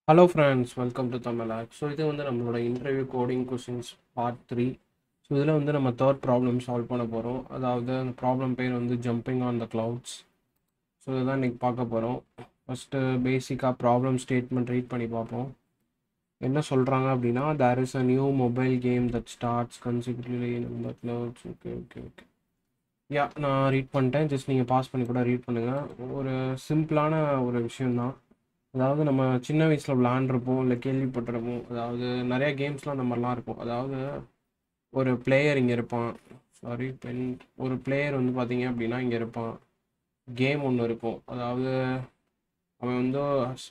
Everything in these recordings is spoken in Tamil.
ஹலோ ஃப்ரெண்ட்ஸ் வெல்கம் டு தமிழாக் ஸோ இது வந்து நம்மளோட interview coding questions part three so இதில் வந்து நம்ம தேர்ட் ப்ராப்ளம் சால்வ் பண்ண போகிறோம் அதாவது அந்த ப்ராப்ளம் பேர் வந்து jumping on the clouds so இதுதான் இன்றைக்கி பார்க்க போகிறோம் ஃபஸ்ட்டு பேசிக்காக ப்ராப்ளம் ஸ்டேட்மெண்ட் ரீட் பண்ணி பார்ப்போம் என்ன சொல்கிறாங்க அப்படின்னா there is a new mobile game that starts consecutively in the clouds okay okay okay ya நான் ரீட் பண்ணிட்டேன் ஜஸ்ட் நீங்கள் பாஸ் பண்ணி கூட ரீட் பண்ணுங்கள் ஒரு சிம்பிளான ஒரு விஷயம்தான் அதாவது நம்ம சின்ன வயசில் விளாண்டுருப்போம் இல்லை கேள்விப்பட்டிருப்போம் அதாவது நிறைய கேம்ஸ்லாம் அந்த மாதிரிலாம் இருக்கும் அதாவது ஒரு பிளேயர் இங்கே இருப்பான் சாரி பென் ஒரு பிளேயர் வந்து பார்த்தீங்க அப்படின்னா இங்கே இருப்பான் கேம் ஒன்று இருக்கும் அதாவது அவன் வந்து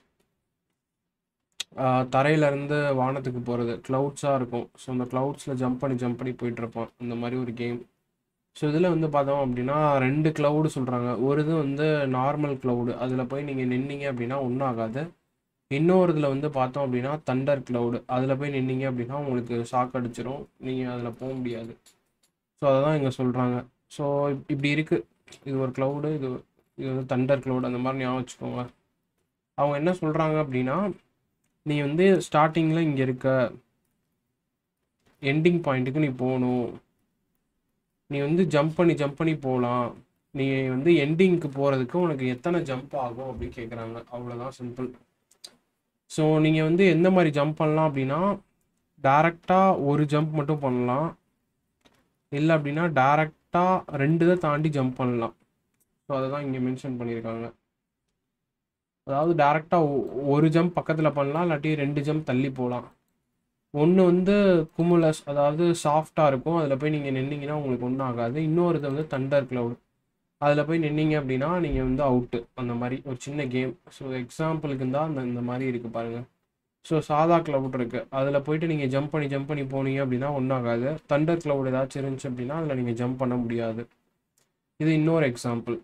ஆஹ், தரையிலேருந்து வானத்துக்கு போகிறது க்ளவுட்ஸாக இருக்கும் ஸோ அந்த க்ளவுட்ஸில் ஜம்ப் பண்ணி ஜம்ப் பண்ணி போயிட்டுருப்பான் இந்த மாதிரி ஒரு கேம் ஸோ இதில் வந்து பார்த்தோம் அப்படின்னா ரெண்டு க்ளவுடு சொல்கிறாங்க ஒரு இது வந்து நார்மல் க்ளவுடு அதில் போய் நீங்கள் நின்னீங்க அப்படின்னா ஒன்றும் ஆகாது இன்னொரு இதில் வந்து பார்த்தோம் அப்படின்னா தண்டர் க்ளவுடு அதில் போய் நின்னீங்க அப்படின்னா உங்களுக்கு ஷாக் அடிச்சிரும் நீங்கள் அதில் போக முடியாது ஸோ அதை தான் இங்கே சொல்கிறாங்க ஸோ இப்படி இருக்குது இது ஒரு க்ளவுடு இது இது வந்து தண்டர் க்ளவுடு அந்த மாதிரி ஞாபகம் வச்சுக்கோங்க அவங்க என்ன சொல்கிறாங்க அப்படின்னா நீ வந்து ஸ்டார்டிங்கில் இங்கே இருக்க எண்டிங் பாயிண்ட்டுக்கு நீ போகணும் நீ வந்து ஜம்ப் பண்ணி ஜம்ப் பண்ணி போகலாம் நீ வந்து எண்டிங்க்கு போகிறதுக்கு உனக்கு எத்தனை ஜம்ப் ஆகும் அப்படின்னு கேட்குறாங்க அவ்வளோதான் சிம்பிள் ஸோ நீங்கள் வந்து எந்த மாதிரி ஜம்ப் பண்ணலாம் அப்படின்னா டேரெக்டாக ஒரு ஜம்ப் மட்டும் பண்ணலாம் இல்லை அப்படின்னா டேரெக்டாக ரெண்டு இதை தாண்டி ஜம்ப் பண்ணலாம் ஸோ அதை தான் இங்கே மென்ஷன் பண்ணியிருக்காங்க அதாவது டேரெக்டாக ஒரு ஜம்ப் பக்கத்தில் பண்ணலாம் இல்லாட்டி ரெண்டு ஜம்ப் தள்ளி போகலாம் ஒன்று வந்து குமுலஸ் அதாவது சாஃப்டாக இருக்கும் அதில் போய் நீங்கள் நின்னீங்கன்னா உங்களுக்கு ஒன்றும் ஆகாது இன்னொரு இது வந்து தண்டர் க்ளவுட் அதில் போய் நின்னீங்க அப்படின்னா நீங்கள் வந்து அவுட்டு அந்த மாதிரி ஒரு சின்ன கேம் ஸோ எக்ஸாம்பிளுக்கு தான் அந்த இந்த மாதிரி இருக்குது பாருங்கள் ஸோ சாதா க்ளவுட் இருக்குது அதில் போயிட்டு நீங்கள் ஜம்ப் பண்ணி ஜம்ப் பண்ணி போனீங்க அப்படின்னா ஒன்றும் ஆகாது தண்டர் க்ளவுட் ஏதாச்சும் இருந்துச்சு அப்படின்னா அதில் நீங்கள் ஜம்ப் பண்ண முடியாது இது இன்னொரு எக்ஸாம்பிள்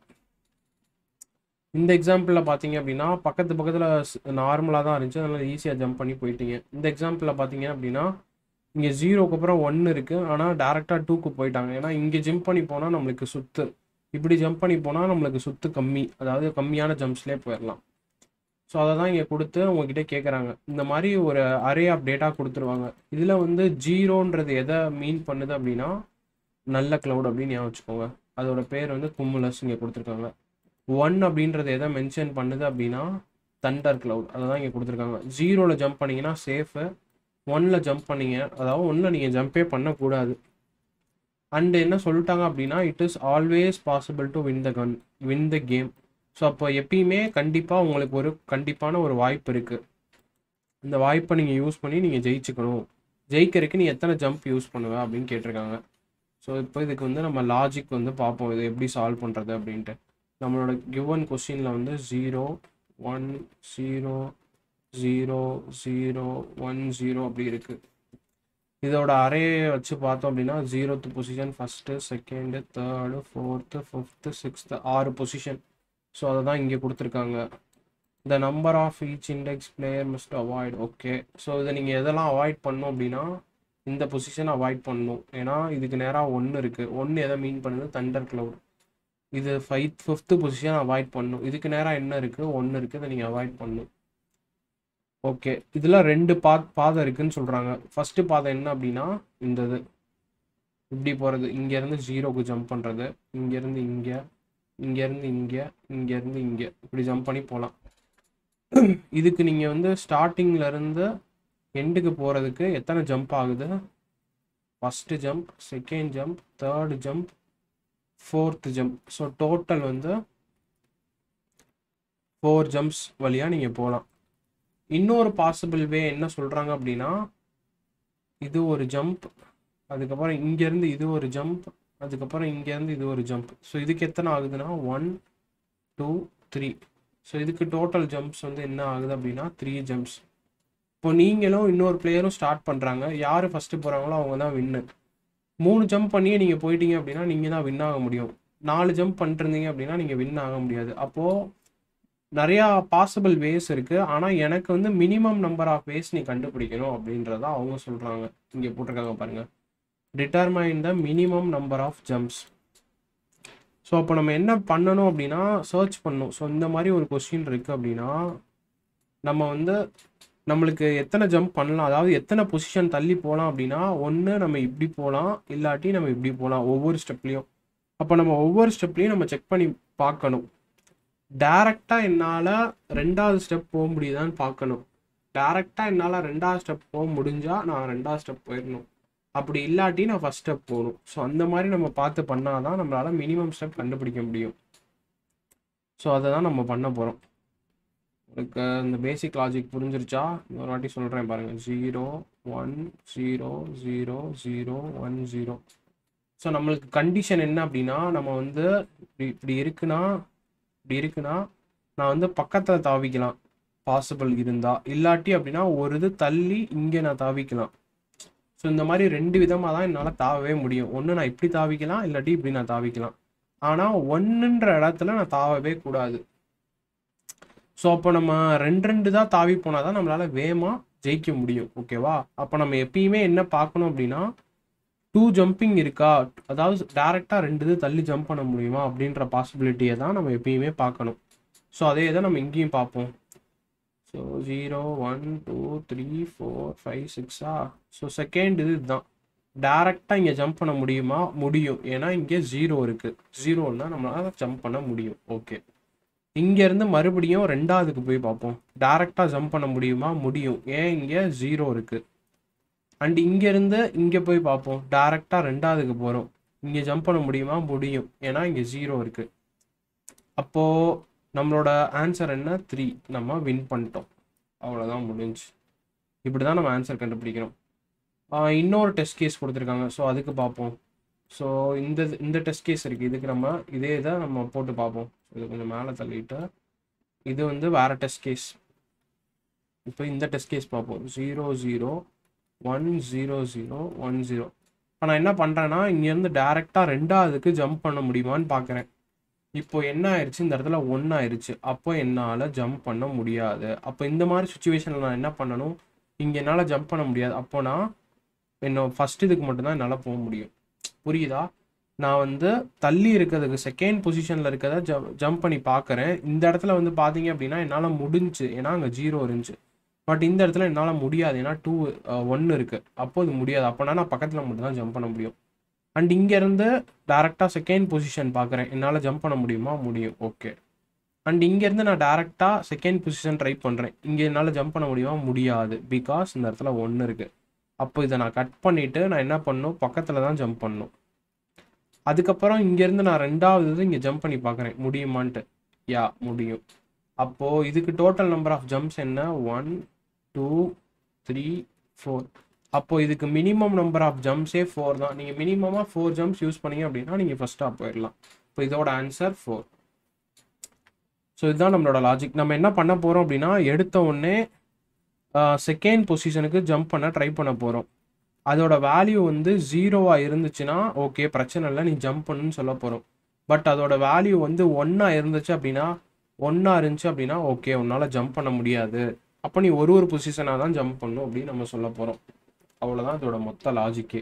இந்த எக்ஸாம்பிளில் பார்த்தீங்க அப்படின்னா பக்கத்து பக்கத்தில் நார்மலாக தான் இருந்துச்சு அதனால் ஈஸியாக ஜம்ப் பண்ணி போயிட்டீங்க இந்த எக்ஸாம்பிளில் பார்த்தீங்க அப்படின்னா இங்கே ஜீரோக்கு அப்புறம் ஒன்று இருக்குது ஆனால் டேரெக்டாக டூக்கு போயிட்டாங்க ஏன்னா இங்கே ஜம்ப் பண்ணி போனால் நம்மளுக்கு சுத்து இப்படி ஜம்ப் பண்ணி போனால் நம்மளுக்கு சுத்து கம்மி அதாவது கம்மியான ஜம்ப்ஸ்லேயே போயிடலாம் ஸோ அதை தான் இங்கே கொடுத்து உங்ககிட்ட கேட்குறாங்க இந்த மாதிரி ஒரு அரே ஆஃப் டேட்டா கொடுத்துருவாங்க இதில் வந்து ஜீரோன்றது எதை மீன் பண்ணுது அப்படின்னா நல்ல க்ளவுட் அப்படின்னு ஞாபகம் வச்சுக்கோங்க அதோட பேர் வந்து குமுலஸ் இங்கே கொடுத்துருக்காங்க ஒன் அப்படின்றது எதை மென்ஷன் பண்ணுது அப்படின்னா தண்டர் க்ளவுட் அதை தான் இங்கே கொடுத்துருக்காங்க ஜீரோவில் ஜம்ப் பண்ணீங்கன்னா சேஃபு ஒன்னில் ஜம்ப் பண்ணீங்க அதாவது ஒன்றில் நீங்கள் ஜம்பே பண்ணக்கூடாது அண்டு என்ன சொல்லிட்டாங்க அப்படின்னா it is always possible to win the gun win the game so அப்போ எப்பயுமே கண்டிப்பாக உங்களுக்கு ஒரு கண்டிப்பான ஒரு வாய்ப்பு இருக்குது இந்த வாய்ப்பை நீங்கள் யூஸ் பண்ணி நீங்கள் ஜெயிச்சுக்கணும் ஜெயிக்கிறதுக்கு நீ எத்தனை ஜம்ப் யூஸ் பண்ணுவ அப்படின்னு கேட்டிருக்காங்க ஸோ இப்போ இதுக்கு வந்து நம்ம லாஜிக் வந்து பார்ப்போம் இது எப்படி சால்வ் பண்ணுறது அப்படின்ட்டு நம்மளோட கிவன் கொஸ்டினில் வந்து zero one zero zero zero one zero அப்படி இருக்குது இதோட அரே வச்சு பார்த்தோம் அப்படின்னா zeroth position first second third fourth fifth sixth ஆறு பொசிஷன் ஸோ அதை தான் இங்கே கொடுத்துருக்காங்க the number of each index player must avoid okay so இதை நீங்கள் எதெல்லாம் அவாய்ட் பண்ணணும் அப்படின்னா இந்த பொசிஷன் அவாய்ட் பண்ணணும் ஏன்னா இதுக்கு நேராக ஒன்று இருக்குது ஒன்று எதை மீன் பண்ணுது தண்டர் க்ளவுட் இது ஃபைவ் ஃபிஃப்த்து பொசிஷன் அவாய்ட் பண்ணணும் இதுக்கு நேராக என்ன இருக்குது ஒன்று இருக்குது இதை நீங்கள் அவாய்ட் பண்ணணும் ஓகே இதில் ரெண்டு பா பாதை இருக்குன்னு சொல்கிறாங்க ஃபஸ்ட்டு பாதை என்ன அப்படின்னா இந்த இது இப்படி போகிறது இங்கேருந்து ஜீரோக்கு ஜம்ப் பண்ணுறது இங்கேருந்து இங்கே இங்கேருந்து இங்கே இங்கேருந்து இங்கே இப்படி ஜம்ப் பண்ணி போகலாம் இதுக்கு நீங்கள் வந்து ஸ்டார்டிங்கில் இருந்து எண்டுக்கு போகிறதுக்கு எத்தனை ஜம்ப் ஆகுது first jump second jump third jump fourth jump so total வந்து ஃபோர் ஜம்ப்ஸ் வழியாக நீங்கள் போகலாம் இன்னொரு பாசிபிள் வே என்ன சொல்கிறாங்க அப்படின்னா இது ஒரு ஜம்ப் அதுக்கப்புறம் இங்கேருந்து இது ஒரு ஜம்ப் அதுக்கப்புறம் இங்கேருந்து இது ஒரு ஜம்ப் ஸோ இதுக்கு எத்தனை ஆகுதுன்னா ஒன் டூ த்ரீ ஸோ இதுக்கு டோட்டல் ஜம்ப்ஸ் வந்து என்ன ஆகுது அப்படின்னா த்ரீ ஜம்ப்ஸ் இப்போ நீங்களும் இன்னொரு பிளேயரும் ஸ்டார்ட் பண்ணுறாங்க யார் ஃபஸ்ட்டு போகிறாங்களோ அவங்க தான் வின்னு மூணு ஜம்ப் பண்ணியே நீங்கள் போயிட்டீங்க அப்படின்னா நீங்கள் தான் வின் ஆக முடியும் நாலு ஜம்ப் பண்ணிருந்தீங்க அப்படின்னா நீங்கள் வின் ஆக முடியாது அப்போது நிறையா பாசிபிள் வேஸ் இருக்குது ஆனால் எனக்கு வந்து மினிமம் நம்பர் ஆஃப் வேஸ் நீ கண்டுபிடிக்கணும் அப்படின்றத அவங்க சொல்கிறாங்க இங்கே போட்டிருக்காங்க பாருங்கள் determine the minimum number of jumps so அப்போ நம்ம என்ன பண்ணணும் அப்படின்னா சர்ச் பண்ணணும் ஸோ இந்த மாதிரி ஒரு கொஸ்டின் இருக்குது அப்படின்னா நம்ம வந்து நம்மளுக்கு எத்தனை ஜம்ப் பண்ணலாம் அதாவது எத்தனை பொசிஷன் தள்ளி போகலாம் அப்படின்னா ஒன்று நம்ம இப்படி போகலாம் இல்லாட்டி நம்ம இப்படி போகலாம் ஒவ்வொரு ஸ்டெப்லேயும் அப்போ நம்ம ஒவ்வொரு ஸ்டெப்லேயும் நம்ம செக் பண்ணி பார்க்கணும் டேரெக்டாக என்னால் ரெண்டாவது ஸ்டெப் போக முடியுதான்னு பார்க்கணும் டேரெக்டாக என்னால் ரெண்டாவது ஸ்டெப் போக முடிஞ்சால் நான் ரெண்டாவது ஸ்டெப் போயிடணும் அப்படி இல்லாட்டி நான் ஃபஸ்ட் ஸ்டெப் போகணும் ஸோ அந்த மாதிரி நம்ம பார்த்து பண்ணால் தான் நம்மளால் மினிமம் ஸ்டெப் கண்டுபிடிக்க முடியும் ஸோ அதை தான் நம்ம பண்ண போகிறோம் உங்களுக்கு இந்த பேசிக் லாஜிக் புரிஞ்சிருச்சா ஒரு வாட்டி சொல்கிறேன் பாருங்கள் zero one zero zero zero one zero so நம்மளுக்கு கண்டிஷன் என்ன அப்படின்னா நம்ம வந்து இப்படி இப்படி இருக்குன்னா இப்படி இருக்குன்னா நான் வந்து பக்கத்தில் தாவிக்கலாம் பாசிபிள் இருந்தால் இல்லாட்டி அப்படின்னா ஒரு இது தள்ளி இங்கே நான் தாவிக்கலாம் ஸோ இந்த மாதிரி ரெண்டு விதமாக தான் என்னால் தாவவே முடியும் ஒன்று நான் இப்படி தாவிக்கலாம் இல்லாட்டி இப்படி நான் தாவிக்கலாம் ஆனால் ஒன்றுன்ற இடத்துல நான் தாவவே கூடாது ஸோ அப்போ நம்ம ரெண்டு ரெண்டு தான் தாவி போனால் தான் நம்மளால் வேகமாக ஜெயிக்க முடியும் ஓகேவா அப்போ நம்ம எப்பயுமே என்ன பார்க்கணும் அப்படின்னா டூ ஜம்பிங் இருக்கா அதாவது டேரெக்டாக ரெண்டு இது தள்ளி ஜம்ப் பண்ண முடியுமா அப்படின்ற பாசிபிலிட்டியை தான் நம்ம எப்பயுமே பார்க்கணும் ஸோ அதே தான் நம்ம இங்கேயும் பார்ப்போம் so zero one two three four five சிக்ஸா ஸோ செகண்ட் இது இதுதான் டேரெக்டாக இங்கே ஜம்ப் பண்ண முடியுமா முடியும் ஏன்னா இங்கே ஜீரோ இருக்குது ஜீரோன்னா நம்மளால் ஜம்ப் பண்ண முடியும் ஓகே இங்கேருந்து மறுபடியும் ரெண்டாவதுக்கு போய் பார்ப்போம் டேரெக்டாக ஜம்ப் பண்ண முடியுமா முடியும் ஏன் இங்கே ஜீரோ இருக்குது அண்ட் இங்கேருந்து இங்கே போய் பார்ப்போம் டேரெக்டாக ரெண்டாவதுக்கு போகிறோம் இங்கே ஜம்ப் பண்ண முடியுமா முடியும் ஏன்னா இங்கே ஜீரோ இருக்குது அப்போது நம்மளோட ஆன்சர் என்ன த்ரீ நம்ம வின் பண்ணிட்டோம் அவ்வளோதான் முடிஞ்சு இப்படி தான் நம்ம ஆன்சர் கண்டுபிடிக்கிறோம் ஆஹ் இன்னொரு டெஸ்ட் கேஸ் கொடுத்துருக்காங்க ஸோ அதுக்கு பார்ப்போம் ஸோ இந்த இந்த டெஸ்ட் கேஸ் இருக்குது இதுக்கு நம்ம இதே இதை நம்ம போட்டு பார்ப்போம் இது கொஞ்சம் மேலே தள்ளிட்டு இது வந்து வேறு டெஸ்ட் கேஸ் இப்போ இந்த டெஸ்ட் கேஸ் பார்ப்போம் zero zero one zero zero one zero இப்போ நான் என்ன பண்ணுறேன்னா இங்கேருந்து டேரெக்டாக ரெண்டாவதுக்கு ஜம்ப் பண்ண முடியுமான்னு பார்க்குறேன் இப்போ என்ன ஆயிடுச்சு இந்த இடத்துல ஒன்று ஆயிடுச்சு அப்போ என்னால் ஜம்ப் பண்ண முடியாது அப்போ இந்த மாதிரி சுச்சுவேஷனில் நான் என்ன பண்ணணும் இங்கே என்னால் ஜம்ப் பண்ண முடியாது அப்போ நான் என்ன ஃபர்ஸ்ட் இதுக்கு மட்டும்தான் என்னால் போக முடியும் புரியுதா நான் வந்து தள்ளி இருக்கிறதுக்கு செகண்ட் பொசிஷனில் இருக்கிறத ஜம் ஜம்ப் பண்ணி பார்க்குறேன் இந்த இடத்துல வந்து பார்த்தீங்க அப்படின்னா என்னால் முடிஞ்சு ஏன்னா அங்கே ஜீரோ இருந்துச்சு பட் இந்த இடத்துல என்னால் முடியாது ஏன்னா டூ ஒன்று இருக்குது அப்போ அது முடியாது அப்போனா நான் பக்கத்தில் மட்டும்தான் ஜம்ப் பண்ண முடியும் அண்ட் இங்கேருந்து டேரெக்டாக செகண்ட் பொசிஷன் பார்க்குறேன் என்னால் ஜம்ப் பண்ண முடியுமா முடியும் ஓகே அண்ட் இங்கேருந்து நான் டேரெக்டாக செகண்ட் பொசிஷன் ட்ரை பண்ணுறேன் இங்கே என்னால் ஜம்ப் பண்ண முடியுமா முடியாது பிகாஸ் இந்த இடத்துல ஒன்று இருக்குது அப்போ இதை நான் கட் பண்ணிவிட்டு நான் என்ன பண்ணணும் பக்கத்தில் தான் ஜம்ப் பண்ணணும் அதுக்கப்புறம் இங்கேருந்து நான் ரெண்டாவது இது இங்கே ஜம்ப் பண்ணி பார்க்குறேன் முடியுமான்ட்டு யா முடியும் அப்போது இதுக்கு டோட்டல் நம்பர் ஆஃப் ஜம்ப்ஸ் என்ன ஒன் டூ த்ரீ ஃபோர் அப்போ இதுக்கு மினிமம் நம்பர் ஆஃப் ஜம்ப்ஸே ஃபோர் தான் நீங்கள் மினிமமாக ஃபோர் ஜம்ப்ஸ் யூஸ் பண்ணீங்க அப்படின்னா நீங்கள் ஃபஸ்ட்டாக போயிடலாம் இப்போ இதோட ஆன்சர் ஃபோர் ஸோ இதுதான் நம்மளோட லாஜிக் நம்ம என்ன பண்ண போகிறோம் அப்படின்னா எடுத்த உடனே செகண்ட் பொசிஷனுக்கு ஜம்ப் பண்ண ட்ரை பண்ண போகிறோம் அதோட வேல்யூ வந்து ஜீரோவாக இருந்துச்சுன்னா ஓகே பிரச்சனை இல்லை நீ ஜம்ப் பண்ணுன்னு சொல்ல போகிறோம் பட் அதோட வேல்யூ வந்து ஒன்றா இருந்துச்சு அப்படின்னா ஒன்றா இருந்துச்சு அப்படின்னா ஓகே உன்னால் ஜம்ப் பண்ண முடியாது அப்போ நீ ஒரு ஒரு பொசிஷனாக தான் ஜம்ப் பண்ணும் அப்படின்னு நம்ம சொல்ல போகிறோம் அவ்வளோதான் இதோட மொத்த லாஜிக்கே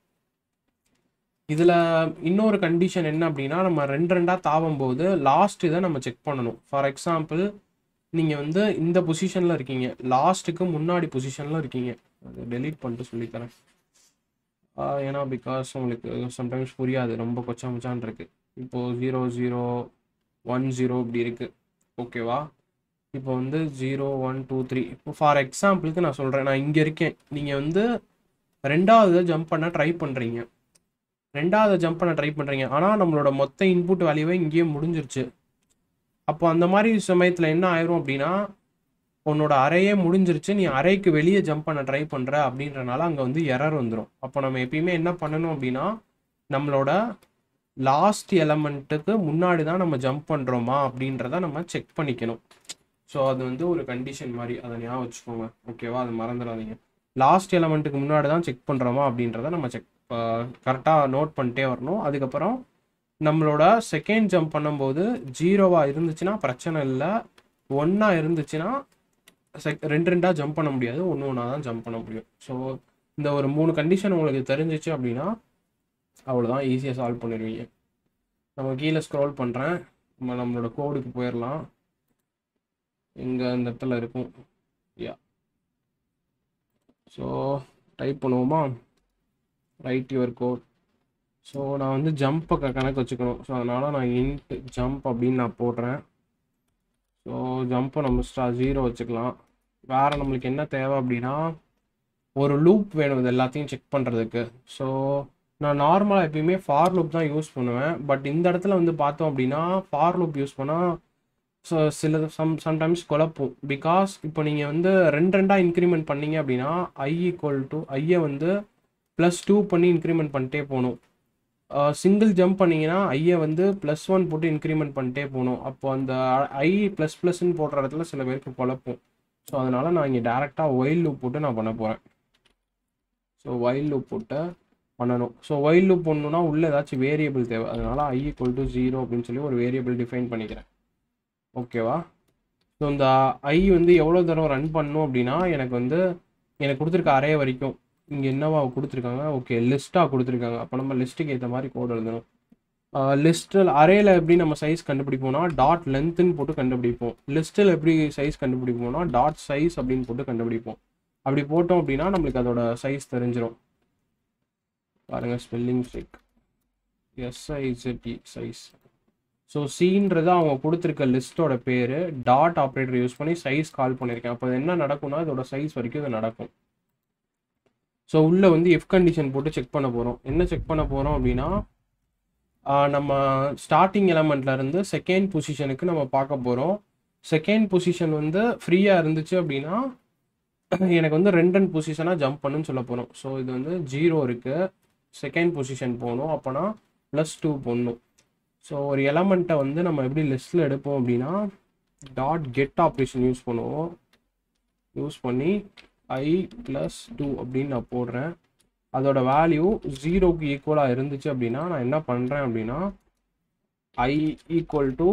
இதில் இன்னொரு கண்டிஷன் என்ன அப்படின்னா நம்ம ரெண்டு ரெண்டாக தாவும் போது லாஸ்ட் இதை நம்ம செக் பண்ணணும் ஃபார் எக்ஸாம்பிள் நீங்கள் வந்து இந்த பொசிஷனில் இருக்கீங்க லாஸ்ட்டுக்கு முன்னாடி பொசிஷனில் இருக்கீங்க அது டெலீட் பண்ணிட்டு சொல்லித்தரேன் ஆஹ் ஏன்னா பிகாஸ் உங்களுக்கு சம்டைம்ஸ் புரியாது ரொம்ப கொச்சா மச்சான் இருக்கு இப்போது ஜீரோ ஜீரோ ஒன் ஜீரோ இப்படி இருக்குது ஓகேவா இப்போ வந்து ஜீரோ ஒன் டூ த்ரீ இப்போ ஃபார் எக்ஸாம்பிளுக்கு நான் சொல்கிறேன் நான் இங்கே இருக்கேன் நீங்கள் வந்து ரெண்டாவது ஜம்ப் பண்ண ட்ரை பண்ணுறீங்க ரெண்டாவது ஜம்ப் பண்ண ட்ரை பண்ணுறீங்க ஆனால் நம்மளோட மொத்த இன்புட் வேல்யூவே இங்கேயே முடிஞ்சிருச்சு அப்போ அந்த மாதிரி சமயத்தில் என்ன ஆயிரும் அப்படின்னா உன்னோட அறையே முடிஞ்சிருச்சு நீ அறைக்கு வெளியே ஜம்ப் பண்ண ட்ரை பண்ணுற அப்படின்றனால அங்கே வந்து எரர் வந்துடும் அப்போ நம்ம எப்பயுமே என்ன பண்ணணும் அப்படின்னா நம்மளோட லாஸ்ட் எலமெண்ட்டுக்கு முன்னாடி தான் நம்ம ஜம்ப் பண்ணுறோமா அப்படின்றத நம்ம செக் பண்ணிக்கணும் ஸோ அது வந்து ஒரு கண்டிஷன் மாதிரி அதை ஞாபகம் வச்சுக்கோங்க ஓகேவா அது மறந்துடாதீங்க லாஸ்ட் எலமெண்ட்டுக்கு முன்னாடி தான் செக் பண்ணுறோமா அப்படின்றத நம்ம செக் கரெக்டாக நோட் பண்ணிட்டே வரணும் அதுக்கப்புறம் நம்மளோட செகண்ட் ஜம்ப் பண்ணும்போது ஜீரோவாக இருந்துச்சுன்னா பிரச்சனை இல்லை ஒன்றா இருந்துச்சுன்னா செக் ரெண்டு ரெண்டாக ஜம்ப் பண்ண முடியாது ஒன்று ஒன்றா தான் ஜம்ப் பண்ண முடியும் ஸோ இந்த ஒரு மூணு கண்டிஷன் உங்களுக்கு தெரிஞ்சிச்சு அப்படின்னா அவ்வளோதான் ஈஸியாக சால்வ் பண்ணிடுவீங்க நம்ம கீழே ஸ்க்ரோல் பண்ணுறேன் நம்ம நம்மளோட கோடுக்கு போயிடலாம் இங்கே இந்த இடத்துல இருக்கும் யா ஸோ டைப் பண்ணுவோமா ரைட் யுவர் கோட் ஸோ நான் வந்து ஜம்பை கணக்கு வச்சுக்கணும் ஸோ அதனால் நான் இன்ட் ஜம்ப் அப்படின்னு நான் போடுறேன் ஸோ ஜம்பை நம்ம ஸ்டா ஜீரோ வச்சுக்கலாம் வேறு நம்மளுக்கு என்ன தேவை அப்படின்னா ஒரு லூப் வேணும் இது எல்லாத்தையும் செக் பண்ணுறதுக்கு ஸோ நான் நார்மலாக எப்பயுமே ஃபார் லூப் தான் யூஸ் பண்ணுவேன் பட் இந்த இடத்துல வந்து பார்த்தோம் அப்படின்னா ஃபார் லூப் யூஸ் பண்ணால் ஸோ சில சம் சம்டைம்ஸ் குழப்பும் பிகாஸ் இப்போ நீங்கள் வந்து ரெண்டு ரெண்டாக இன்க்ரிமெண்ட் பண்ணீங்க அப்படின்னா ஐ ஈக்குவல் டு ஐயை வந்து ப்ளஸ் டூ பண்ணி இன்க்ரிமெண்ட் பண்ணிட்டே போகணும் சிங்கிள் ஜம்ப் பண்ணீங்கன்னா ஐயை வந்து ப்ளஸ் ஒன் போட்டு இன்க்ரிமெண்ட் பண்ணிட்டே போகணும் அப்போ அந்த ஐ ப்ளஸ் ப்ளஸ்ன்னு போடுற இடத்துல சில பேருக்கு குழப்பும் ஸோ அதனால் நான் இங்கே டேரெக்டாக ஒயில் லூப் போட்டு நான் பண்ண போகிறேன் ஸோ ஒயில் லூப் போட்டு பண்ணணும் ஸோ ஒயில் லூப் பண்ணணும்னா உள்ளே ஏதாச்சும் வேரியபிள் தேவை அதனால் ஐ ஈக்குவல் டு ஜீரோ அப்படின்னு சொல்லி ஒரு வேரியபிள் டிஃபைன் பண்ணிக்கிறேன் ஓகேவா ஸோ இந்த ஐ வந்து எவ்வளோ தூரம் ரன் பண்ணும் அப்படின்னா எனக்கு வந்து எனக்கு கொடுத்துருக்க அரே வரைக்கும் இங்கே என்னவா கொடுத்துருக்காங்க ஓகே லிஸ்ட்டாக கொடுத்துருக்காங்க அப்போ நம்ம லிஸ்ட்டுக்கு ஏற்ற மாதிரி கோட் எழுதணும் லிஸ்ட்டில் அரேல எப்படி நம்ம சைஸ் கண்டுபிடிப்போம்னா டாட் லென்த்துன்னு போட்டு கண்டுபிடிப்போம் லிஸ்ட்டில் எப்படி சைஸ் கண்டுபிடிப்போம்னா டாட் சைஸ் அப்படின்னு போட்டு கண்டுபிடிப்போம் அப்படி போட்டோம் அப்படின்னா நம்மளுக்கு அதோட சைஸ் தெரிஞ்சிடும் பாருங்க spelling stick S I Z E size so சீன்றது அவங்க கொடுத்துருக்க லிஸ்ட்டோட பேர் டாட் ஆப்ரேட்டர் யூஸ் பண்ணி சைஸ் கால் பண்ணியிருக்கேன் அப்போ என்ன நடக்கும்னா இதோட சைஸ் வரைக்கும் இது நடக்கும் ஸோ உள்ளே வந்து எஃப் கண்டிஷன் போட்டு செக் பண்ண போகிறோம் என்ன செக் பண்ண போகிறோம் அப்படின்னா நம்ம ஸ்டார்டிங் எலமெண்ட்ல இருந்து செகண்ட் பொசிஷனுக்கு நம்ம பார்க்க போகிறோம் செகண்ட் பொசிஷன் வந்து ஃப்ரீயாக இருந்துச்சு அப்படின்னா எனக்கு வந்து ரெண்டு ரெண்டு பொசிஷனாக ஜம்ப் பண்ணுன்னு சொல்ல போகிறோம் ஸோ இது வந்து ஜீரோ இருக்குது செகண்ட் பொசிஷன் போகணும் அப்போனா ப்ளஸ் டூ போடணும் ஸோ ஒரு எலமெண்ட்டை வந்து நம்ம எப்படி லிஸ்ட்டில் எடுப்போம் அப்படின்னா டாட் கெட் ஆப்ரேஷன் யூஸ் பண்ணுவோம் யூஸ் பண்ணி ஐ ப்ளஸ் டூ அப்படின்னு நான் போடுறேன் அதோட வேல்யூ ஜீரோக்கு ஈக்குவலாக இருந்துச்சு அப்படின்னா நான் என்ன பண்ணுறேன் அப்படின்னா I equal to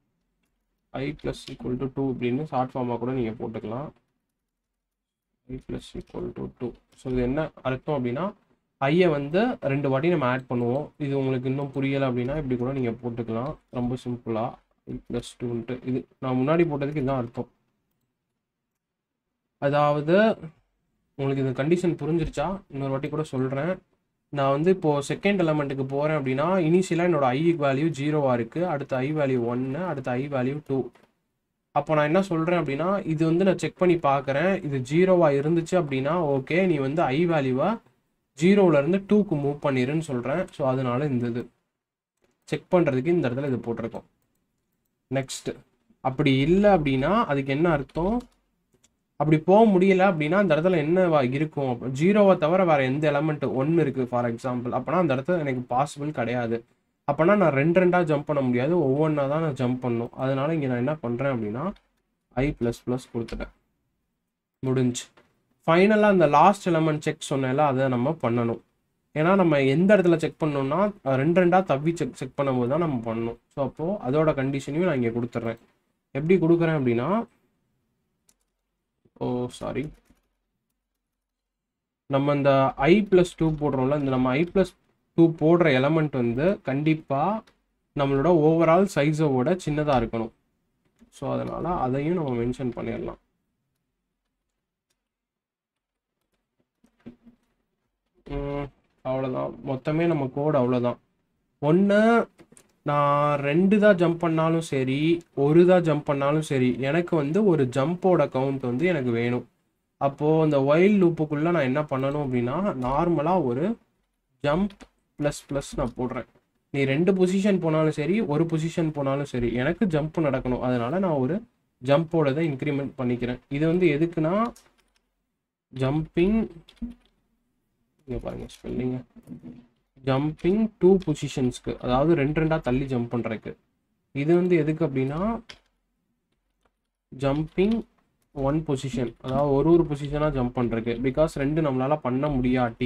I plus equal to two அப்படின்னு ஷார்ட் ஃபார்மாக கூட நீங்கள் போட்டுக்கலாம் I plus equal to two so இது என்ன அர்த்தம் அப்படின்னா ஐயை வந்து ரெண்டு வாட்டி நம்ம ஆட் பண்ணுவோம் இது உங்களுக்கு இன்னும் புரியலை அப்படின்னா இப்படி கூட நீங்கள் போட்டுக்கலாம் ரொம்ப சிம்பிளாக ஐ ப்ளஸ் டூன்ட்டு இது நான் முன்னாடி போட்டதுக்கு இதுதான் அர்த்தம் அதாவது உங்களுக்கு இந்த கண்டிஷன் புரிஞ்சிருச்சா இன்னொரு வாட்டி கூட சொல்கிறேன் நான் வந்து இப்போது செகண்ட் எலமெண்ட்டுக்கு போகிறேன் அப்படின்னா இனிஷியலாக என்னோட ஐ வேல்யூ ஜீரோவாக இருக்குது அடுத்த ஐ வேல்யூ ஒன்று அடுத்த ஐ வேல்யூ டூ அப்போ நான் என்ன சொல்கிறேன் அப்படின்னா இது வந்து நான் செக் பண்ணி பார்க்குறேன் இது ஜீரோவாக இருந்துச்சு அப்படின்னா ஓகே நீ வந்து ஐ வேல்யூவை ஜீரோவிலேருந்து டூக்கு மூவ் பண்ணிடுன்னு சொல்கிறேன் ஸோ அதனால இந்த இது செக் பண்ணுறதுக்கு இந்த இடத்துல இது போட்டிருக்கோம் நெக்ஸ்ட் அப்படி இல்லை அப்படின்னா அதுக்கு என்ன அர்த்தம் அப்படி போக முடியல அப்படின்னா அந்த இடத்துல என்ன இருக்கும் ஜீரோவை தவிர வேற எந்த எலமெண்ட் ஒன்று இருக்குது ஃபார் எக்ஸாம்பிள் அப்போனா அந்த இடத்துல எனக்கு பாசிபிள் கிடையாது அப்போனா நான் ரெண்டு ரெண்டாக ஜம்ப் பண்ண முடியாது ஒவ்வொன்றா தான் நான் ஜம்ப் பண்ணணும் அதனால இங்கே நான் என்ன பண்ணுறேன் அப்படின்னா ஐ ப்ளஸ் ப்ளஸ் கொடுத்துட்டேன் முடிஞ்சு ஃபைனலாக அந்த லாஸ்ட் எலமெண்ட் செக் சொன்னேன்ல அதை நம்ம பண்ணணும் ஏன்னா நம்ம எந்த இடத்துல செக் பண்ணோம்னா ரெண்டு ரெண்டாக தவி செக் செக் பண்ணும்போது தான் நம்ம பண்ணணும் ஸோ அப்போது அதோட கண்டிஷனையும் நான் இங்கே கொடுத்துட்றேன் எப்படி கொடுக்குறேன் அப்படின்னா ஓ சாரி நம்ம இந்த ஐ ப்ளஸ் டூ போடுறோம்ல இந்த நம்ம ஐ ப்ளஸ் டூ போடுற எலமெண்ட் வந்து கண்டிப்பாக நம்மளோட ஓவரால் சைஸோட சின்னதாக இருக்கணும் ஸோ அதனால் அதையும் நம்ம மென்ஷன் பண்ணிடலாம் அவ்வளோதான் மொத்தமே நம்ம கோடு அவ்வளோதான் ஒன்று நான் ரெண்டு தான் ஜம்ப் பண்ணாலும் சரி ஒரு தான் ஜம்ப் பண்ணாலும் சரி எனக்கு வந்து ஒரு ஜம்போட கவுண்ட் வந்து எனக்கு வேணும் அப்போது அந்த ஒயில் லூப்புக்குள்ளே நான் என்ன பண்ணணும் அப்படின்னா நார்மலாக ஒரு ஜம்ப் ப்ளஸ் ப்ளஸ் நான் போடுறேன் நீ ரெண்டு பொசிஷன் போனாலும் சரி ஒரு பொசிஷன் போனாலும் சரி எனக்கு ஜம்ப் நடக்கணும் அதனால நான் ஒரு ஜம்போட தான் இன்க்ரிமெண்ட் பண்ணிக்கிறேன் இது வந்து எதுக்குன்னா ஜம்பிங் இங்கே பாருங்க ஸ்பெல்லிங்க ஜம்பிங் டூ பொசிஷன்ஸ்க்கு அதாவது ரெண்டு ரெண்டாக தள்ளி ஜம்ப் பண்ணுறதுக்கு இது வந்து எதுக்கு அப்படின்னா ஜம்பிங் ஒன் பொசிஷன் அதாவது ஒரு ஒரு பொசிஷனாக ஜம்ப் பண்ணுறதுக்கு பிகாஸ் ரெண்டு நம்மளால் பண்ண முடியாட்டி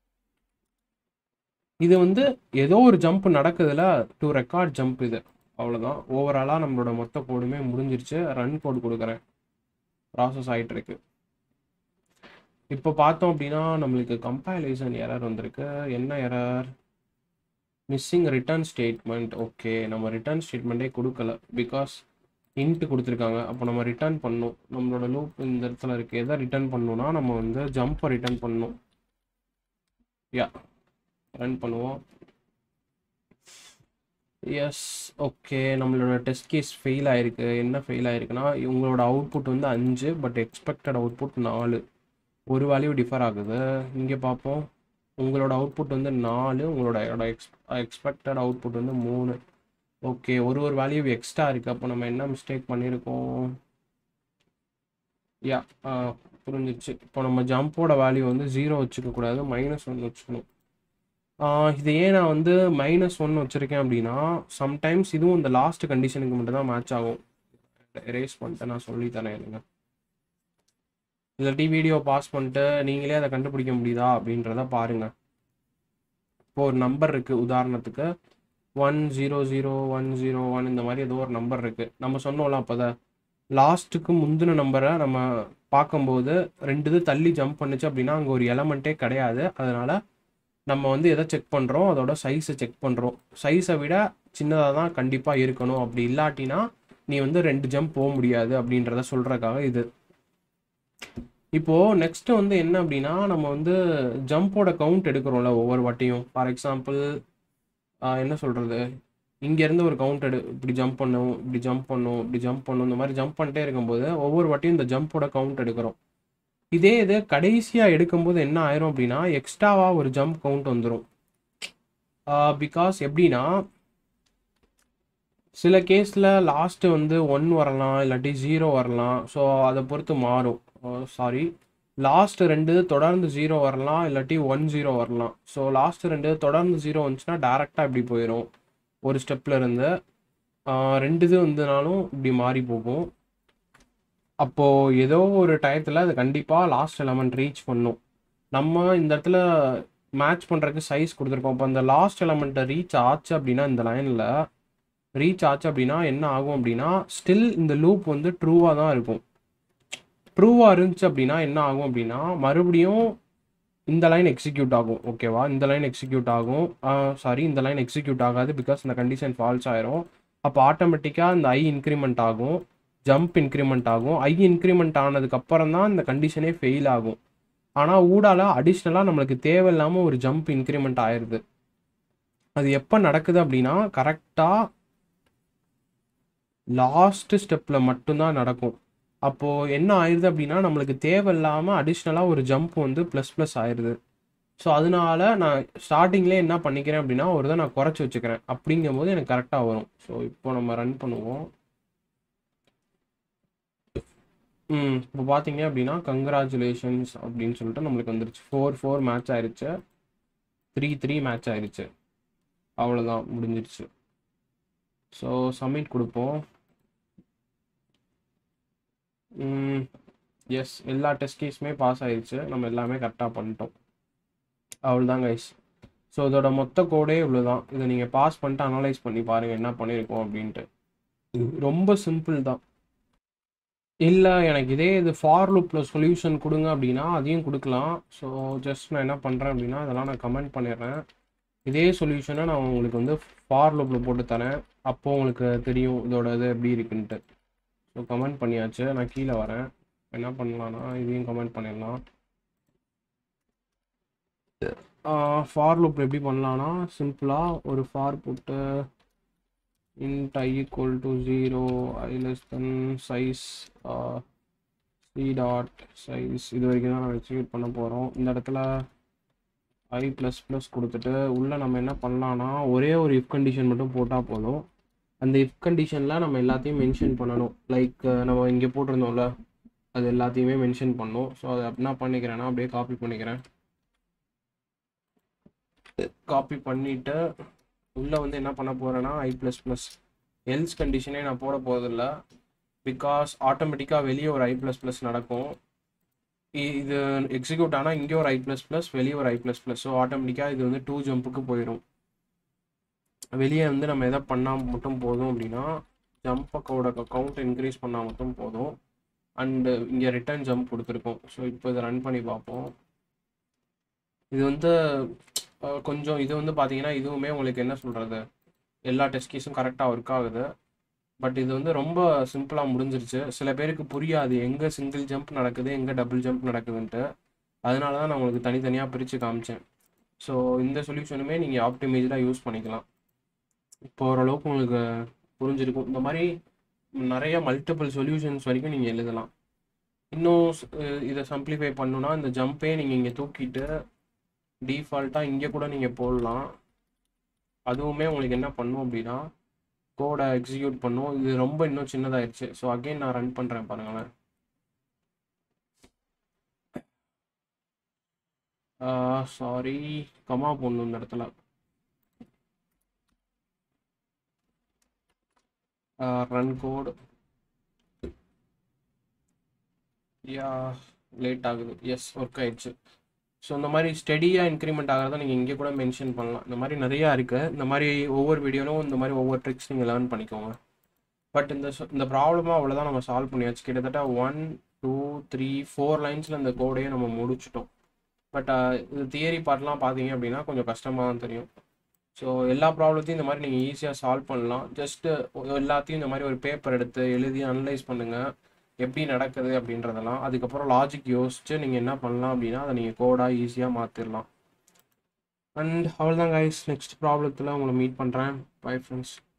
இது வந்து ஏதோ ஒரு ஜம்ப் நடக்குதுல டு ரெக்கார்ட் ஜம்ப் இது அவ்வளோதான் ஓவராலாக நம்மளோட மொத்த கோடுமே முடிஞ்சிருச்சு ரன் கோடு கொடுக்குறேன் ப்ராசஸ் ஆகிட்டு இருக்கு இப்போ பார்த்தோம் அப்படின்னா நம்மளுக்கு கம்பைலேஷன் எரர் வந்திருக்கு என்ன error missing return statement okay நம்ம ரிட்டர்ன் ஸ்டேட்மெண்ட்டே கொடுக்கல பிகாஸ் இன்ட்டு கொடுத்துருக்காங்க அப்போ நம்ம ரிட்டர்ன் பண்ணணும் நம்மளோட லூப் இந்த இடத்துல இருக்குது எதை ரிட்டர்ன் பண்ணணும்னா நம்ம வந்து ஜம்பை ரிட்டர்ன் பண்ணணும் யா ரன் பண்ணுவோம் எஸ் ஓகே நம்மளோட டெஸ்ட் கேஸ் ஃபெயில் ஆயிருக்கு என்ன ஃபெயில் ஆயிருக்குன்னா உங்களோட அவுட்புட் வந்து அஞ்சு பட் எக்ஸ்பெக்டட் அவுட்புட் நாலு ஒரு வேல்யூ டிஃபர் ஆகுது இங்கே பார்ப்போம் உங்களோட அவுட்புட் வந்து நாலு உங்களோட எக்ஸ் எக்ஸ்பெக்டட் அவுட்புட் வந்து மூணு ஓகே ஒரு ஒரு வேல்யூ எக்ஸ்ட்ரா இருக்குது அப்போ நம்ம என்ன மிஸ்டேக் பண்ணியிருக்கோம் யா புரிஞ்சிச்சு இப்போ நம்ம ஜம்போட வேல்யூ வந்து ஜீரோ வச்சுக்க கூடாது மைனஸ் ஒன் வச்சுக்கணும் இது ஏன் நான் வந்து மைனஸ் ஒன் வச்சுருக்கேன் அப்படின்னா சம்டைம்ஸ் இதுவும் இந்த லாஸ்ட் கண்டிஷனுக்கு மட்டும் தான் மேட்ச் ஆகும் எரேஸ் பண்ணிட்டு நான் சொல்லித்தரேன் இருங்க இல்லாட்டி வீடியோ பாஸ் பண்ணிட்டு நீங்களே அதை கண்டுபிடிக்க முடியுதா அப்படின்றத பாருங்க இப்போ ஒரு நம்பர் இருக்கு உதாரணத்துக்கு one zero zero one zero one இந்த மாதிரி ஏதோ ஒரு நம்பர் இருக்கு நம்ம சொன்னோம்ல அப்போ லாஸ்ட்டுக்கு முந்தின நம்பரை நம்ம பார்க்கும்போது ரெண்டு இது தள்ளி ஜம்ப் பண்ணுச்சு அப்படின்னா அங்கே ஒரு எலமெண்ட்டே கிடையாது அதனால நம்ம வந்து எதை செக் பண்ணுறோம் அதோட சைஸை செக் பண்ணுறோம் சைஸை விட சின்னதாக தான் கண்டிப்பாக இருக்கணும் அப்படி இல்லாட்டினா நீ வந்து ரெண்டு ஜம்ப் போக முடியாது அப்படின்றத சொல்கிறக்காக இது இப்போது நெக்ஸ்ட்டு வந்து என்ன அப்படின்னா நம்ம வந்து ஜம்போட கவுண்ட் எடுக்கிறோம்ல ஒவ்வொரு வாட்டியும் ஃபார் எக்ஸாம்பிள் என்ன சொல்கிறது இங்கேருந்து ஒரு கவுண்ட் எடு இப்படி ஜம்ப் பண்ணும் இப்படி ஜம்ப் பண்ணும் இப்படி ஜம்ப் பண்ணும் இந்த மாதிரி ஜம்ப் பண்ணிட்டே இருக்கும்போது ஒவ்வொரு வாட்டியும் இந்த ஜம்போட கவுண்ட் எடுக்கிறோம் இதே இது கடைசியாக எடுக்கும்போது என்ன ஆயிரும் அப்படின்னா எக்ஸ்ட்ராவாக ஒரு ஜம்ப் கவுண்ட் வந்துடும் பிகாஸ் எப்படின்னா சில கேஸில் லாஸ்ட்டு வந்து ஒன் வரலாம் இல்லாட்டி ஜீரோ வரலாம் ஸோ அதை பொறுத்து மாறும் சாரி லாஸ்ட் ரெண்டு தொடர்ந்து ஜீரோ வரலாம் இல்லாட்டி ஒன் ஜீரோ வரலாம் ஸோ லாஸ்ட் ரெண்டு தொடர்ந்து ஜீரோ வந்துச்சுன்னா டேரெக்டாக இப்படி போயிடும் ஒரு ஸ்டெப்பில் இருந்து ரெண்டு இது வந்துனாலும் இப்படி மாறி போகும் அப்போது ஏதோ ஒரு டயத்தில் அது கண்டிப்பாக லாஸ்ட் எலமெண்ட் ரீச் பண்ணும் நம்ம இந்த இடத்துல மேட்ச் பண்ணுறதுக்கு சைஸ் கொடுத்துருக்கோம் இப்போ அந்த லாஸ்ட் எலமெண்ட்டை ரீச் ஆச்சு அப்படின்னா இந்த லைனில் ரீச் ஆச்சு அப்படின்னா என்ன ஆகும் அப்படின்னா ஸ்டில் இந்த லூப் வந்து ட்ரூவாக தான் இருக்கும் ட்ரூவாக இருந்துச்சு அப்படின்னா என்ன ஆகும் அப்படின்னா மறுபடியும் இந்த லைன் எக்ஸிக்யூட் ஆகும் ஓகேவா இந்த லைன் எக்ஸிக்யூட் ஆகும் சாரி இந்த லைன் எக்ஸிக்யூட் ஆகாது பிகாஸ் இந்த கண்டிஷன் ஃபால்ஸ் ஆயிரும் அப்போ ஆட்டோமேட்டிக்காக இந்த ஐ இன்க்ரிமெண்ட் ஆகும் ஜம்ப் இன்க்ரிமெண்ட் ஆகும் ஐ இன்க்ரிமெண்ட் ஆனதுக்கு அப்புறம் தான் இந்த கண்டிஷனே ஃபெயில் ஆகும் ஆனால் ஊடால அடிஷ்னலாக நம்மளுக்கு தேவையில்லாமல் ஒரு ஜம்ப் இன்க்ரிமெண்ட் ஆயிடுது அது எப்போ நடக்குது அப்படின்னா கரெக்டாக லாஸ்ட் ஸ்டெப்பில் மட்டும்தான் நடக்கும் அப்போது என்ன ஆயிடுது அப்படின்னா நம்மளுக்கு தேவையில்லாமல் அடிஷ்னலாக ஒரு ஜம்ப் வந்து ப்ளஸ் ப்ளஸ் ஆயிடுது ஸோ அதனால நான் ஸ்டார்டிங்லேயே என்ன பண்ணிக்கிறேன் அப்படின்னா ஒரு இதை நான் குறைச்சி வச்சுக்கிறேன் அப்படிங்கும்போது எனக்கு கரெக்டாக வரும் ஸோ இப்போ நம்ம ரன் பண்ணுவோம் ம் இப்போ பார்த்தீங்க அப்படின்னா கங்க்ராச்சுலேஷன்ஸ் அப்படின்னு சொல்லிட்டு நம்மளுக்கு வந்துருச்சு ஃபோர் ஃபோர் மேட்ச் ஆயிடுச்சு த்ரீ த்ரீ மேட்ச் ஆயிடுச்சு அவ்வளோதான் முடிஞ்சிருச்சு ஸோ சப்மிட் கொடுப்போம் எஸ் எல்லா டெஸ்ட் கேஸுமே பாஸ் ஆயிடுச்சு நம்ம எல்லாமே கரெக்டாக பண்ணிட்டோம் அவ்வளோதான் கைஸ் ஸோ இதோட மொத்த கோடே இவ்வளோதான் இதை நீங்கள் பாஸ் பண்ணிட்டு அனலைஸ் பண்ணி பாருங்கள் என்ன பண்ணியிருக்கோம் அப்படின்ட்டு ரொம்ப சிம்பிள் தான் இல்லை எனக்கு இதே இது ஃபார் லூப்பில் சொல்யூஷன் கொடுங்க அப்படின்னா அதையும் கொடுக்கலாம் ஸோ ஜஸ்ட் நான் என்ன பண்ணுறேன் அப்படின்னா அதெல்லாம் நான் கமெண்ட் பண்ணிடுறேன் இதே சொல்யூஷனை நான் உங்களுக்கு வந்து ஃபார் லூப்பில் போட்டு தரேன் அப்போது உங்களுக்கு தெரியும் இதோட இது எப்படி இருக்குன்ட்டு ஸோ கமெண்ட் பண்ணியாச்சு நான் கீழே வரேன் என்ன பண்ணலான்னா இதையும் கமெண்ட் பண்ணிடலாம் ஃபார் லூப் எப்படி பண்ணலான்னா சிம்பிளாக ஒரு ஃபார் போட்டு int i equal to 0 i less than size uh, c dot size இது வரைக்கும் தான் நம்ம எக்ஸிக்யூட் பண்ண போகிறோம் இந்த இடத்துல i ப்ளஸ் ப்ளஸ் கொடுத்துட்டு உள்ளே நம்ம என்ன பண்ணலான்னா ஒரே ஒரு இஃப் கண்டிஷன் மட்டும் போட்டால் போதும் அந்த இஃப் கண்டிஷனில் நம்ம எல்லாத்தையும் மென்ஷன் பண்ணணும் லைக் நம்ம இங்கே போட்டிருந்தோம்ல அது எல்லாத்தையுமே மென்ஷன் பண்ணணும் ஸோ அதை என்ன பண்ணிக்கிறேன்னா அப்படியே காப்பி பண்ணிக்கிறேன் காப்பி பண்ணிவிட்டு உள்ளே வந்து என்ன பண்ண போகிறேன்னா ஐ ப்ளஸ் ப்ளஸ் எல்ஸ் கண்டிஷனே நான் போட போகிறதில்ல பிகாஸ் ஆட்டோமேட்டிக்காக வெளியே ஒரு ஐ ப்ளஸ் ப்ளஸ் நடக்கும் இ- இது எக்ஸிக்யூட் ஆனால் இங்கே ஒரு ஐ ப்ளஸ் ப்ளஸ் வெளியே ஒரு ஐ ப்ளஸ் ப்ளஸ் ஸோ ஆட்டோமேட்டிக்காக இது வந்து டூ ஜம்புக்கு போயிடும் வெளியே வந்து நம்ம எதை பண்ணால் மட்டும் போதும் அப்படின்னா ஜம்பக்கோட கவுண்ட் இன்க்ரீஸ் பண்ணால் மட்டும் போதும் அண்டு இங்கே ரிட்டர்ன் ஜம்ப் கொடுத்துருக்கோம் ஸோ இப்போ இதை ரன் பண்ணி பார்ப்போம் இது வந்து அஹ், கொஞ்சம் இது வந்து பார்த்தீங்கன்னா இதுவுமே உங்களுக்கு என்ன சொல்கிறது எல்லா டெஸ்ட் கேஸும் கரெக்டாக ஒர்க் ஆகுது பட் இது வந்து ரொம்ப சிம்பிளாக முடிஞ்சிருச்சு சில பேருக்கு புரியாது எங்கே சிங்கிள் ஜம்ப் நடக்குது எங்கே டபுள் ஜம்ப் நடக்குதுன்ட்டு அதனால தான் நான் உங்களுக்கு தனித்தனியாக பிரித்து காமிச்சேன் ஸோ இந்த சொல்யூஷனுமே நீங்கள் ஆப்டிமைஸ்டாக யூஸ் பண்ணிக்கலாம் இப்போ ஓரளவுக்கு உங்களுக்கு புரிஞ்சிருக்கும் இந்த மாதிரி நிறைய மல்டிபிள் சொல்யூஷன்ஸ் வரைக்கும் நீங்கள் எழுதலாம் இன்னும் ஸ்- அஹ் இதை சிம்பிளிஃபை பண்ணணும்னா இந்த ஜம்பே நீங்கள் இங்கே தூக்கிட்டு டீஃபால்ட்டாக இங்கே கூட நீங்கள் போடலாம் அதுவுமே உங்களுக்கு என்ன பண்ணும் அப்படின்னா கோடை எக்ஸிக்யூட் பண்ணும் இது ரொம்ப இன்னும் சின்னதாயிருச்சு ஸோ அகைன் நான் ரன் பண்ணுறேன் பாருங்களேன் சாரி கமா போடணும் இந்த இடத்துல ரன் கோட் யா லேட் ஆகுது எஸ் ஒர்க் ஆயிடுச்சு ஸோ இந்த மாதிரி ஸ்டெடியாக இன்க்ரிமெண்ட் ஆகிறத நீங்கள் இங்கே கூட மென்ஷன் பண்ணலாம் இந்த மாதிரி நிறையா இருக்குது இந்த மாதிரி ஒவ்வொரு வீடியோலும் இந்த மாதிரி ஒவ்வொரு ட்ரிக்ஸ் நீங்கள் லேர்ன் பண்ணிக்கோங்க பட் இந்த சொ- இந்த ப்ராப்ளமாக அவ்வளோதான் நம்ம சால்வ் பண்ணியாச்சு கிட்டத்தட்ட ஒன் டூ த்ரீ ஃபோர் லைன்ஸில் இந்த கோடையே நம்ம முடிச்சிட்டோம் பட் இது தியரி பார்ட்லாம் பார்த்தீங்க அப்படின்னா கொஞ்சம் கஷ்டமாக தான் தெரியும் ஸோ எல்லா ப்ராப்ளத்தையும் இந்த மாதிரி நீங்கள் ஈஸியாக சால்வ் பண்ணலாம் ஜஸ்ட்டு எல்லாத்தையும் இந்த மாதிரி ஒரு பேப்பர் எடுத்து எழுதி அனலைஸ் பண்ணுங்கள் எப்படி நடக்குது அப்படின்றதெல்லாம் அதுக்கப்புறம் லாஜிக் யோசிச்சு நீங்கள் என்ன பண்ணலாம் அப்படின்னா அதை நீங்கள் கோடாக ஈஸியாக மாற்றிடலாம் அண்ட் அவ்வளோதான் கைஸ் நெக்ஸ்ட் ப்ராப்ளத்தில் உங்களை மீட் பண்ணுறேன் பை ஃப்ரெண்ட்ஸ்